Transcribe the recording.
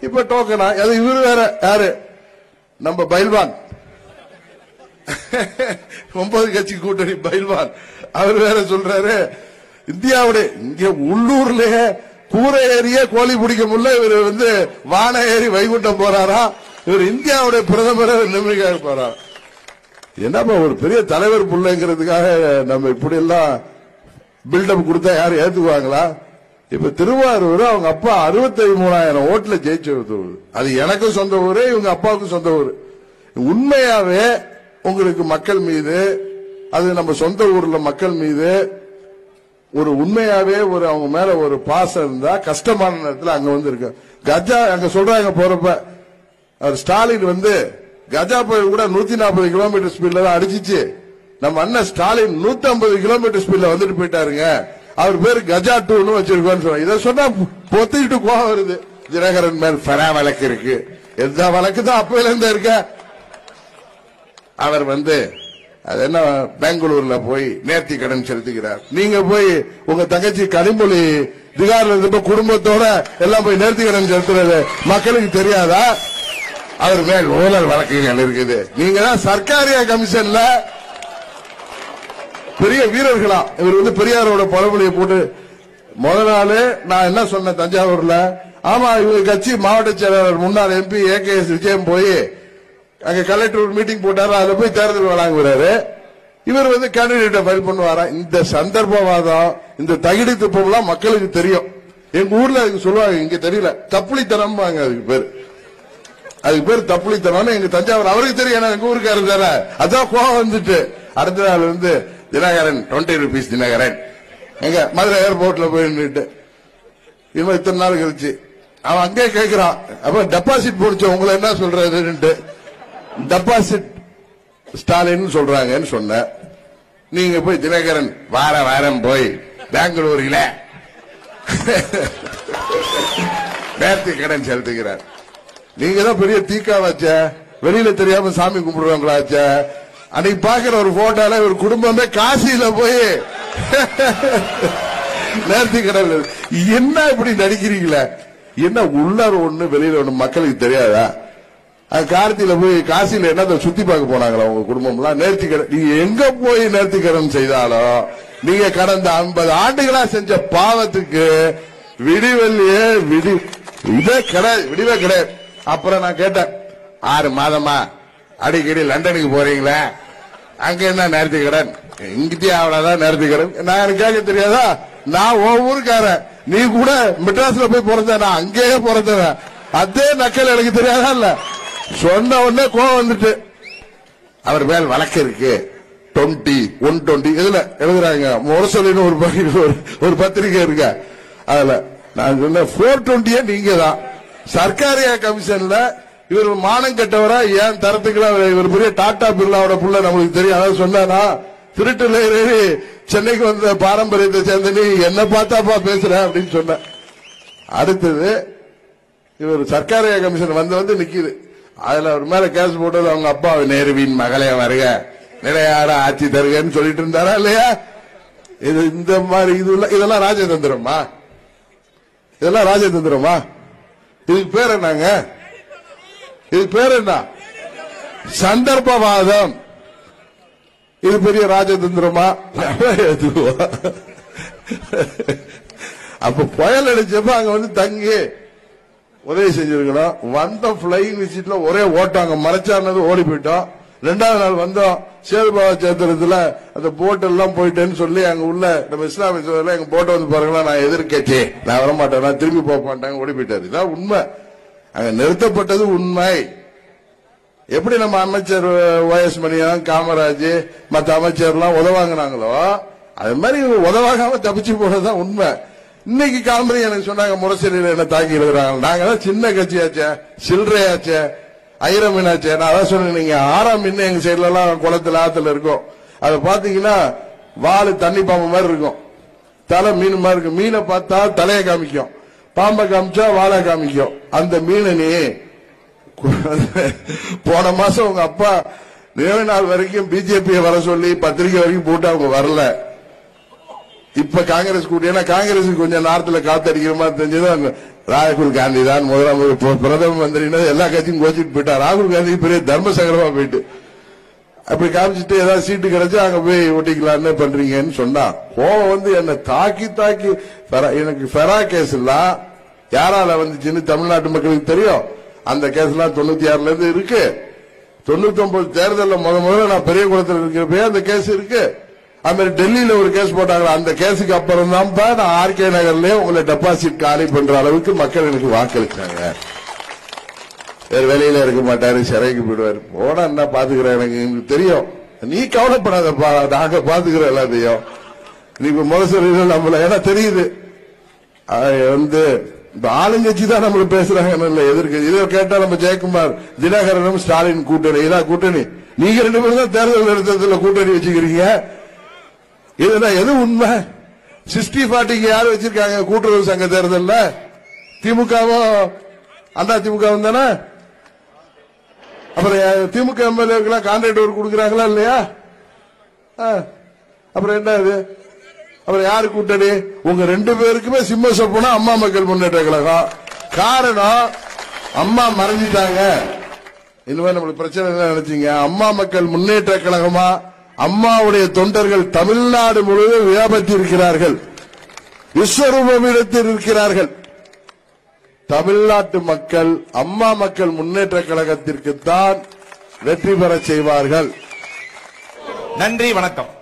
இப்ப டோக்கனா அது இவரு வேற யாரு நம்ம பைல்வான் ஒன்பது கட்சி கூட்டணி பைல்வான் அவர் வேற சொல்றாரு இந்தியாவுடைய இங்க உள்ளூர்லயே கூரை ஏறிய கோழி பிடிக்க முடியல இவர் வந்து வான ஏறி வைகுண்டம் போறாரா இவர் இந்தியாவுடைய பிரதமர் நிம்மதிக்காக போறார் என்னப்பா ஒரு பெரிய தலைவர் பிள்ளைங்கிறதுக்காக நம்ம இப்படி எல்லாம் பில்டப் கொடுத்தா யாரும் ஏத்துக்குவாங்களா இப்ப திருவாரூர் அவங்க அப்பா அறுபத்தி மூணாயிரம் ஓட்டுல ஜெயிச்ச ஊர் அது எனக்கும் சொந்த ஊரு இவங்க அப்பாவுக்கும் சொந்த ஊர் உண்மையாவே உங்களுக்கு மக்கள் மீது அது நம்ம சொந்த ஊர்ல மக்கள் மீது ஒரு உண்மையாவே ஒரு அவங்க மேல ஒரு பாசம் இருந்தா கஷ்டமான நேரத்தில் அங்க வந்து இருக்கு கஜா அங்க சொல்றாங்க போறப்ப அவர் ஸ்டாலின் வந்து கஜா புயல் கூட நூத்தி நாற்பது கிலோமீட்டர் ஸ்பீட்ல தான் அடிச்சிச்சு நம்ம அண்ணன் ஸ்டாலின் நூத்தி ஐம்பது கிலோமீட்டர் ஸ்பீட்ல வந்துட்டு போயிட்டாருங்க அவர் பேரு கஜா டூன்னு வச்சிருக்கோம்னு சொன்னாங்க இதை சொன்னா பொத்திக்கிட்டு கோவம் வருது தினகரன் மேல் ஃபெரா வழக்கு இருக்கு எந்த வழக்கு தான் அப்பையில இருந்து இருக்க அவர் வந்து அது என்ன பெங்களூர்ல போய் நேர்த்தி கடன் செலுத்துகிறார் நீங்க போய் உங்க தங்கச்சி கனிமொழி திகார்ல இருந்தப்ப குடும்பத்தோட எல்லாம் போய் நேர்த்தி கடன் செலுத்துறது மக்களுக்கு தெரியாதா அவர் மேல் ஊழல் வழக்குகள் இருக்குது நீங்க தான் சர்க்காரியா கமிஷன்ல பெரிய வீரர்களா இவர் வந்து பெரியாரோட பழமொழியை போட்டு முத நாள் நான் என்ன சொன்னேன் தஞ்சாவூர்ல ஆமா இவங்க கட்சி மாவட்ட செயலாளர் முன்னாள் எம்பி ஏ கே எஸ் விஜயம் போய் அங்க கலெக்டர் ஒரு மீட்டிங் போட்டாரு அதுல போய் தேர்தல் வழங்குறாரு இவர் வந்து கேண்டிடேட்டை ஃபைல் பண்ணுவாரா இந்த சந்தர்ப்பவாதம் இந்த தகிடு திப்பம்லாம் மக்களுக்கு தெரியும் எங்க ஊர்ல அதுக்கு சொல்லுவாங்க இங்க தெரியல தப்புளித்தனம் அதுக்கு பேரு அதுக்கு பேர் தப்புளித்தனம்னு எங்க தஞ்சாவூர் அவருக்கு தெரியும் ஏன்னா எங்க ஊருக்காரர் தானே அதான் கோவம் வந்துட்டு அடுத்த நாள் வந்து தினகரன் டுவெண்ட்டி ருபீஸ் தினகரன் எங்க மதுரை ஏர்போர்ட்ல போய் நின்னுட்டு இவன் இத்தனை நாள் கழிச்சு அவன் அங்கே கேட்கிறான் அப்ப டெபாசிட் போடுச்ச உங்களை என்ன சொல்றாருன்ட்டு டெபாசிட் ஸ்டாலின் சொல்றாங்கன்னு சொன்ன நீங்க போய் தினகரன் வார வாரம் போய் பெங்களூரில் நேர்த்தி கடன் செலுத்துகிறார் நீங்க தான் பெரிய தீக்கா வச்ச வெளியில தெரியாம சாமி கும்பிடுறவங்களாச்ச அன்னைக்கு பாக்குற ஒரு போட்டோல ஒரு குடும்பமே காசியில போய் நேர்த்தி கடன் என்ன இப்படி நடிக்கிறீங்களே என்ன உள்ளார ஒண்ணு வெளியில ஒண்ணு மக்களுக்கு தெரியாதா அது கார்த்தியில போய் காசியில என்னத்த சுத்தி பார்க்க போனாங்களா உங்க குடும்பம்லாம் நேர்த்தி கடன் நீங்க எங்க போய் நேர்த்தி கடன் செய்தாலும் நீங்க கடந்த ஐம்பது ஆண்டுகளா செஞ்ச பாவத்துக்கு விடிவெள்ளியே விடி இதே கிடையாது விடிவே கிடையாது அப்புறம் நான் கேட்டேன் ஆறு மாதமா அடிக்கடி லண்டனுக்கு போறீங்களே அங்க என்ன நேர்த்தி கடன் இங்கிட்டே அவ்வளவுதான் நேர்த்தி கடன் நான் எனக்கு கேட்க தெரியாதா நான் உன் ஊருக்காரன் நீ கூட மெட்ராஸ்ல போய் பிறந்த நான் அங்கேயே பிறந்தவன் அதே நக்கல் எனக்கு தெரியாதா இல்ல சொன்ன உடனே கோவம் வந்துட்டு அவர் மேல் வழக்கு இருக்கு டுவெண்ட்டி ஒன் டுவெண்ட்டி இதுல எழுதுறாங்க முரசொலின்னு ஒரு பகை- ஒரு- ஒரு பத்திரிகை இருக்கு அதுல நான் சொன்ன போர் டுவெண்ட்டியே நீங்க தான் சர்க்காரியா கமிஷன்ல இவர் மானம் கெட்டவரா ஏன் தரத்துக்குலாம் இவர் பெரிய டாடா பிர்லாவோட புள்ள நம்மளுக்கு தெரியும் அதாவது சொன்னானா திருட்டுல ஏறி சென்னைக்கு வந்த பாரம்பரியத்தை சேர்ந்த நீ என்ன பார்த்தாப்பா பேசுற அப்படின்னு சொன்ன அடுத்தது இவர் சர்க்காரிய கமிஷன் வந்து வந்து நிக்குது அதுல அவர் மேல கேஸ் போட்டது அவங்க அப்பா நேருவின் மகளே வருக நிலையாட ஆட்சி தருகன்னு சொல்லிட்டு இருந்தாரா இல்லையா இது இந்த மாதிரி இது இதெல்லாம் ராஜதந்திரமா இதெல்லாம் ராஜதந்திரமா இதுக்கு பேர் என்னங்க இதுக்கு பேர் என்ன சந்தர்ப்பவாதம் இது பெரிய ராஜதந்திரமா எதுவா? அப்ப புயல் அடிச்சப்ப அங்க வந்து தங்கி உதவி செஞ்சிருக்கணும் வந்த பிளைங் விசிட்ல ஒரே ஓட்டாங்க மறைச்சானது ஓடி போயிட்டோம் ரெண்டாவது நாள் வந்தோம் சேதுபாபா சேத்திரத்துல அந்த போட் எல்லாம் போயிட்டேன்னு சொல்லி அங்க உள்ள நம்ம இஸ்லாமிய சோதரில் எங்க போட்டை வந்து பாருங்களா நான் எதிர்க்கட்சி நான் வர மாட்டேன் நான் திரும்பி போக மாட்டாங்க ஓடி போயிட்டாரு இதான் உண்மை அங்க நிறுத்தப்பட்டது உண்மை எப்படி நம்ம அமைச்சர் ஓஎஸ் மணியன் காமராஜ் மற்ற அமைச்சர்லாம் உதவாங்கினாங்களோ அது மாதிரி இவங்க உதவாகாம தப்பிச்சு போனதுதான் உண்மை இன்னைக்கு காமரி எனக்கு சொன்னாங்க முரசொலியில என்ன தாக்கி எழுதுறாங்க நாங்க தான் சின்ன கட்சியாச்சே சில்லறையாச்சே ஐரம் மீனாச்சே நான் அதான் சொன்னேன் நீங்க ஆறாம் மீன் எங்க சைடுல எல்லாம் குளத்துல ஆத்துல இருக்கும் அதை பாத்தீங்கன்னா வாலு தண்ணி பாம்பு மாதிரி இருக்கும் தலை மீன் மாதிரி இருக்கும் மீனை பார்த்தா தலையை காமிக்கும் பாம்பை காமிச்சா வாழை காமிக்கும் அந்த மீனை நீ போன மாசம் உங்க அப்பா நினைவு நாள் வரைக்கும் பிஜேபி வர சொல்லி பத்திரிகை வரைக்கும் போட்டு அவங்க வரல இப்ப காங்கிரஸ் கூட்டி ஏன்னா காங்கிரஸ் கொஞ்சம் நார்த்ல காத்தடிக்கிற மாதிரி தெரிஞ்சது அவங்க ராகுல் காந்தி தான் முதலமைச்சர் பிரதம மந்திரின்னு எல்லா கட்சியும் கோச்சிட்டு போயிட்டா ராகுல் காந்தி பெரிய தர்ம சங்கரமா போயிட்டு அப்படி காமிச்சிட்டு ஏதாவது சீட்டு கிடைச்சா அங்க போய் ஒட்டிக்கலாம்னு பண்றீங்கன்னு சொன்னா கோவம் வந்து என்ன தாக்கி தாக்கி ஃபெரா- எனக்கு ஃபெரா கேஸ் எல்லாம் யாரால வந்துச்சுன்னு தமிழ்நாட்டு மக்களுக்கு தெரியும் அந்த கேஸ் எல்லாம் தொண்ணூத்தி ஆறுல இருந்து இருக்கு தொண்ணூத்தி ஒன்பது தேர்தலில் முத முதல்ல நான் பெரிய குளத்தில் இருக்கிறப்பே அந்த கேஸ் இருக்கு அது மாதிரி டெல்லியில ஒரு கேஸ் போட்டாங்களா அந்த கேஸுக்கு அப்புறம் தான் நான் ஆர்கே நகர்லயே உங்களை டெபாசிட் காலி பண்ற அளவுக்கு மக்கள் எனக்கு வாக்களிச்சாங்க வேற வேலையில இருக்க மாட்டாரு சிறைக்கு போயிடுவாரு போனா என்ன பாத்துக்கிறேன் எனக்கு எனக்கு தெரியும் நீ கவலைப்படாதப்பா நாங்க பாத்துக்கிறோம் எல்லாத்தையும் நீ இப்ப முதல்ல நம்மள ஏன்னா தெரியுது அது வந்து இந்த ஆளுங்கட்சி தான் நம்மள பேசுறாங்க இல்ல எதிர்க்கு இதை கேட்டா நம்ம ஜெயக்குமார் தினகரனும் ஸ்டாலின் கூட்டணி இதான் கூட்டணி நீங்க ரெண்டு பேரும் தான் தேர்தல் நிறுத்தத்துல கூட்டணி வச்சுக்கிறீங்க இதுதான் எது உண்மை சிக்ஸ்டி ஃபார்ட்டிக்கு யார் வச்சிருக்காங்க கூட்டுறவு சங்க தேர்தல்ல திமுகவும் அண்ணா திமுகவும் தானே அப்புறம் யா- திமுக எம்எல்ஏக்கெல்லாம் கான்ட்ராக்ட் ஒர்க் கொடுக்குறாங்களா இல்லையா ஆ. அப்புறம் என்ன இது அப்புறம் யாரு கூட்டணி உங்க ரெண்டு பேருக்குமே சிம்ம சொப்புனா அம்மா மக்கள் முன்னேற்ற கழகம் காரணம் அம்மா மறைஞ்சிட்டாங்க இனிமே நம்மளுக்கு பிரச்சனை என்ன நினைச்சீங்க அம்மா மக்கள் முன்னேற்ற கழகமா அம்மாவுடைய தொண்டர்கள் தமிழ்நாடு முழுவதும் வியாபத்தி இருக்கிறார்கள் விஸ்வரூபமிடத்தில் இருக்கிறார்கள் தமிழ்நாட்டு மக்கள் அம்மா மக்கள் முன்னேற்ற கழகத்திற்குத்தான் வெற்றி பெறச் செய்வார்கள் நன்றி வணக்கம்